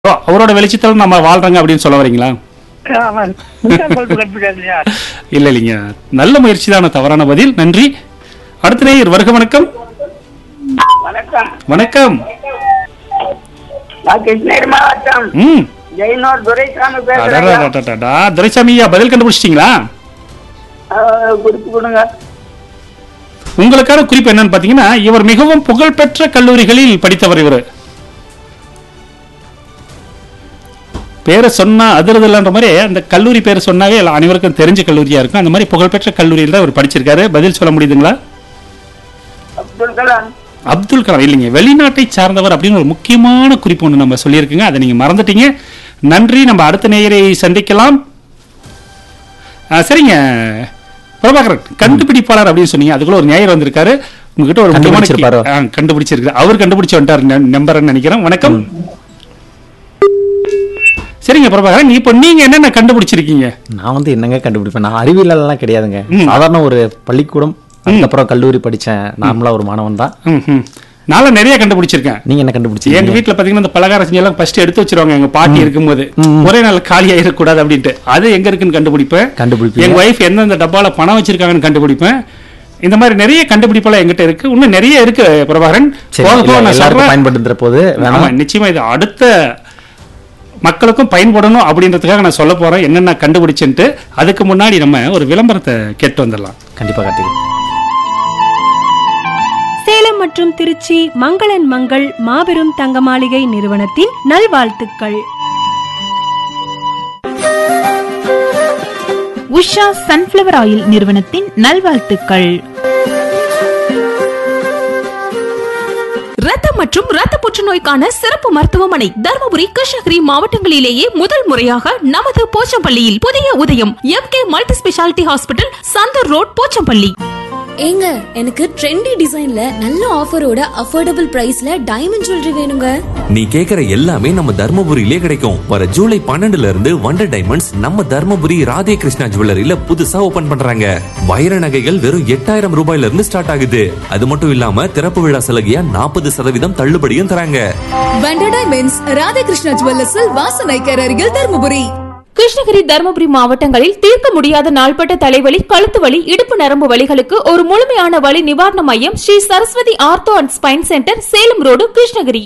ஓ, அவரோட வெளிச்சத்துல நம்ம வாழ்றோங்க அப்படின்னு சொல்ல வரீங்களா ஆமா மின்சார பல்பு கண்டுபிடிக்காது இல்லையா இல்ல இல்லைங்க நல்ல முயற்சி தான் தவறான பதில் நன்றி அடுத்த நேயர் வருக வணக்கம் வணக்கம் வணக்கம் நான் கிருஷ்ணகிரி மாவட்டம் ம் ஜெயனூர் துரைசாமி பேசுறேன் அடடடடடடா. துரைசாமி ஐயா பதில் கண்டுபிடிச்சிட்டீங்களா குறிப்பு கொடுங்க உங்களுக்கான குறிப்பு என்னன்னு பாத்தீங்கன்னா இவர் மிகவும் புகழ்பெற்ற கல்லூரிகளில் படித்தவர் இவர் பேரை சொன்னா அதிரதில்லன்ற மாதிரி அந்த கல்லூரி பேரை சொன்னாவே எல்லா- அனைவருக்கும் தெரிஞ்ச கல்லூரியா இருக்கும் அந்த மாதிரி புகழ்பெற்ற கல்லூரியில் தான் இவர் படிச்சிருக்காரு பதில் சொல்ல முடியுதுங்களா அப்துல் கலாம் அப்துல் கலாம் இல்லைங்க வெளிநாட்டை சார்ந்தவர் அப்படின்னு ஒரு முக்கியமான குறிப்பு ஒன்று நம்ம சொல்லியிருக்குங்க அதை நீங்க மறந்துட்டீங்க நன்றி நம்ம அடுத்த நேயரை சந்திக்கலாம் ஆ, சரிங்க பிரபாகரன் கண்டுபிடிப்பாளர் அப்படின்னு சொன்னீங்க அதுக்குள்ள ஒரு நேயர் வந்திருக்காரு உங்ககிட்ட ஒரு முக்கியமான கே- கண்டுபிடிச்சிருப்பாரோ? ஆ, கண்டுபிடிச்சிருக்காரு அவர் கண்டுபிடிச்சு வந்துட்டார் நம்பர்னு நினைக்கிறேன் வணக்கம் சரிங்க பிரபாகரன் இப்போ நீங்க என்னென்ன கண்டுபிடிச்சிருக்கீங்க நான் வந்து என்னங்க கண்டுபிடிப்பேன் நான் அறிவியலெல்லாம் கிடையாதுங்க ம். சாதாரண ஒரு பள்ளிக்கூடம் அதுக்கப்புறம் கல்லூரி படிச்சேன் நார்மலா ஒரு மாணவன் தான் ம், ம். நான்லாம் நிறைய கண்டுபிடிச்சிருக்கேன் நீங்க என்ன எங்க கண்டுபிடிச்சீங்க வீட்ல பாத்தீங்கன்னா இந்த பலகார செஞ்சு எல்லாம் ஃபர்ஸ்ட் எடுத்து வச்சிருவாங்க எங்க பாட்டி இருக்கும்போது ஒரே நாள் காலி ஆயிடக்கூடாது அப்படின்ட்டு அது எங்க இருக்குன்னு கண்டுபிடிப்பேன் கண்டுபிடிப்பீங்க. எங்க ஒய்ஃப் எந்தெந்த டப்பால பணம் வச்சிருக்காங்கன்னு கண்டுபிடிப்பேன் இந்த மாதிரி நிறைய கண்டுபிடிப்பெல்லாம் எங்கிட்ட இருக்கு இன்னும் நிறைய இருக்கு பிரபாகரன் சரி போக போக இல்ல, நான் எல்லாருக்கும் சொல்றேன் பயன்படுத்துற போது ஆமா வேணாம் நிச்சயமா இது அடுத்த மக்களுக்கும் பயன்படணும் அப்படின்றதுக்காக நான் சொல்ல போறேன் என்னென்ன கண்டுபிடிச்சுன்ட்டு அதுக்கு முன்னாடி நம்ம ஒரு விளம்பரத்தை கேட்டு வந்துடலாம் கண்டிப்பா கார்த்திக் சேலம் மற்றும் திருச்சி மங்களன் மங்கள் மாபெரும் தங்க மாளிகை நிறுவனத்தின் நல்வாழ்த்துக்கள் உஷா சன்ஃப்ளவர் ஆயில் நிறுவனத்தின் நல்வாழ்த்துக்கள் ரத்தம் மற்றும் ரத்த புற்றுநோய்க்கான சிறப்பு மருத்துவமனை தருமபுரி கிருஷ்ணகிரி மாவட்டங்களிலேயே முதல் முறையாக நமது போச்சம்பள்ளியில் புதிய உதயம் M K multi speciality hospital Santhur road Pochampalli ஏங்க எனக்கு ட்ரெண்டி டிசைன்ல நல்ல ஆஃபரோட அஃபோர்டபுள் பிரைஸ்ல டைமண்ட் ஜுவல்லரி வேணுங்க நீ கேக்குற எல்லாமே நம்ம தர்மபுரியிலே கிடைக்கும் வர ஜூலை பன்னெண்டுல இருந்து வண்டர் டைமண்ட்ஸ் நம்ம தர்மபுரி ராதே கிருஷ்ணா ஜுவல்லரியில புதுசா ஓபன் பண்றாங்க வைர நகைகள் வெறும் எட்டாயிரம் ரூபாயில இருந்து ஸ்டார்ட் ஆகுது அது மட்டும் இல்லாம திறப்பு விழா சலுகையா நாற்பது சதவீதம் தள்ளுபடியும் தராங்க வண்டர் டைமண்ட்ஸ் ராதாகிருஷ்ணா ஜுவல்லர்ஸில் வாசனைக்கர் அருகில் தருமபுரி கிருஷ்ணகிரி தருமபுரி மாவட்டங்களில் தீர்க்க முடியாத நாள்பட்ட தலைவலி கழுத்து வலி இடுப்பு நரம்பு வலிகளுக்கு ஒரு முழுமையான வலி நிவாரண மையம் Sri Saraswathi ortho and spine centre Salem road Krishnagiri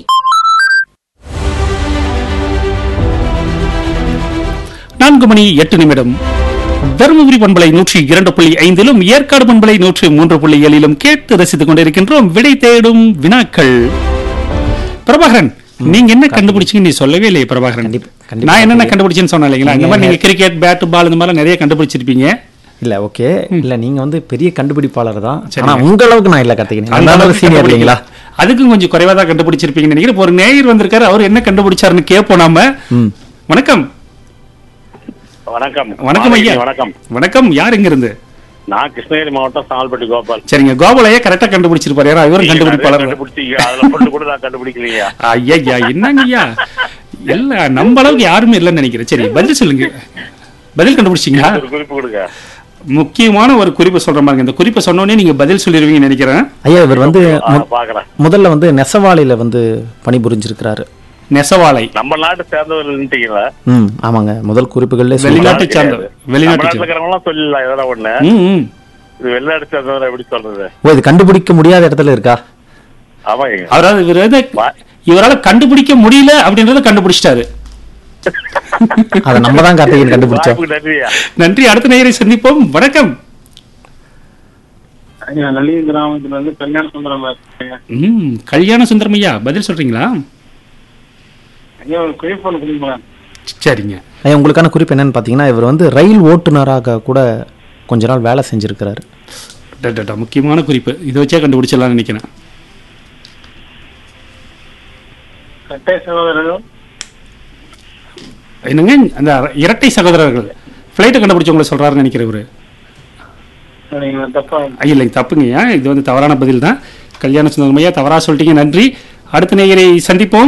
நான்கு மணி எட்டு நிமிடம் தருமபுரி பண்பலை நூற்றி இரண்டு புள்ளி ஐந்திலும் ஏற்காடு பண்பலை நூற்றி மூன்று புள்ளி ஏழிலும் கேட்டு ரசித்துக் கொண்டிருக்கின்றோம் விடை தேடும் வினாக்கள் பிரபாகரன் நீங்க என்ன கண்டுபிடிச்சீங்க நீ சொல்லவே இல்லையே பிரபாகரன் கண்டிப்பா- கண்டிப்பா. நான் என்னென்ன கண்டுபிடிச்சேன்னு சொன்னேன் இல்லைங்களா இந்த மாதிரி நீங்க- நீங்க கிரிக்கெட் பேட் பால் இந்த மாதிரி நிறைய கண்டுபிடிச்சிருப்பீங்க இல்ல ஓகே இல்ல நீங்க வந்து பெரிய கண்டுபிடிப்பாளர் தான் சரிங்க. ஆனா உங்க அளவுக்கு நான் இல்ல கார்த்திக் அந்த அந்த அளவுக்கு சீனியர் இல்லைங்களா கண்டுபிடிக்கல. அதுக்கும் கொஞ்சம் குறைவா தான் கண்டுபிடிச்சிருப்பீங்கன்னு நினைக்கிறேன் இப்ப ஒரு நேயர் வந்திருக்காரு அவர் என்ன கண்டுபிடிச்சாருன்னு கேட்போம் நாம ம். வணக்கம் வணக்கம் வணக்கம் ஐயா வணக்கம் வணக்கம் யார் எங்க இருந்து நான் கிருஷ்ணகிரி மாவட்டம் சால்பட்டி கோபால் சரிங்க கோபாலையா கரெக்டா கண்டுபிடிச்சிருப்பாரு யாரா இவரும் நீங்க நிறைய கண்டுபிடிப்பாளர் கண்டுபிடிச்சீங்க அதுல பொண்ணு கூட நான் கண்டுபிடிக்கலையா ஐயா என்னங்க ஐயா இல்ல நம்ம அளவுக்கு யாருமே இல்லைன்னு நினைக்கிறேன் சரி பதில் சொல்லுங்க பதில் கண்டுபிடிச்சிங்களா ஒரு குறிப்பு கொடுங்க முக்கியமான ஒரு குறிப்பை சொல்ற மாதிரி இந்த குறிப்பை சொன்னோடனே நீங்க பதில் சொல்லிடுவீங்கன்னு நினைக்கிறேன் ஐயா இவர் வந்து ஆ, மு- பாக்குறேன் முதல்ல வந்து நெசவாளியில வந்து பணிபுரிஞ்சிருக்கிறாரு நெசவாலை நம்ம நாட்டு சேர்ந்தவர்கள்ட்டீங்களா ம் ஆமாங்க முதல் குறிப்புகள்ல வெளிநாட்டு சார்ந்த வெளிநாட்டு நாட்டுல சார்ந்த. இருக்கிறவங்க சொல்லலாம் இதெல்லாம் ஒண்ணு ம், ம். இது வெளிநாட்டு சேர்ந்தவர் எப்படி சொல்றது ஓ இது கண்டுபிடிக்க முடியாத இடத்துல இருக்கா ஆமாங்க அதாவது இவர் வந்து வா- இவரால கண்டுபிடிக்க முடியல அப்படின்றத கண்டுபிடிச்சிட்டாரு அதை நம்ம தான் கார்த்திகேயன் கண்டுபிடிச்சோம் வாய்ப்புக்கு நன்றியா நன்றி அடுத்த நேயரை சந்திப்போம் வணக்கம் ஐயா நல்லி கிராமத்துல இருந்து கல்யாண சுந்தரம் பேசுறேன் ம் கல்யாண சுந்தரம் ஐயா பதில் சொல்றீங்களா ஐயா ஒரு குறிப்பு ஒன்று கொடுங்களேன் சரிங்க ஐயா உங்களுக்கான குறிப்பு என்னன்னு பார்த்தீங்கன்னா இவர் வந்து ரயில் ஓட்டுநராக கூட கொஞ்ச நாள் வேலை செஞ்சிருக்கிறாரு டா, டா, டா, முக்கியமான குறிப்பு இதை வச்சே கண்டுபிடிச்சிடலாம்னு நினைக்கிறேன் கட்டை சகோதரர்கள் என்னங்க அந்த இரட்டை சகோதரர்கள் ஃப்ளைட்டை கண்டுபிடிச்சவங்களை சொல்றாருன்னு நினைக்கிறேன் இவரு நீங்க தப்பா ஐயா, இல்லைங்க தப்புங்கய்யா இது வந்து தவறான பதில் தான் கல்யாண சுந்தரம் ஐயா தவறா சொல்லிட்டீங்க நன்றி அடுத்த நேயரை சந்திப்போம்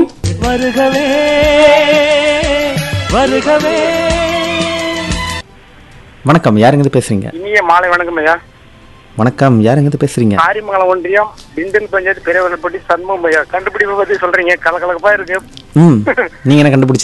வணக்கம் யாருங்க பேசுறீங்க இனிய மாலை வணக்கம் ஐயா வணக்கம் யாருங்க பேசுறீங்க ஆரிமங்கலம் ஒன்றியம் திண்டல் பஞ்சாயத்து பெரியவனப்பட்டி சண்முகம் ஐயா கண்டுபிடிப்பை பத்தி சொல்றீங்க கலகலப்பா இருக்கு ம் நீங்க என்ன கண்டுபிடிச்சீங்க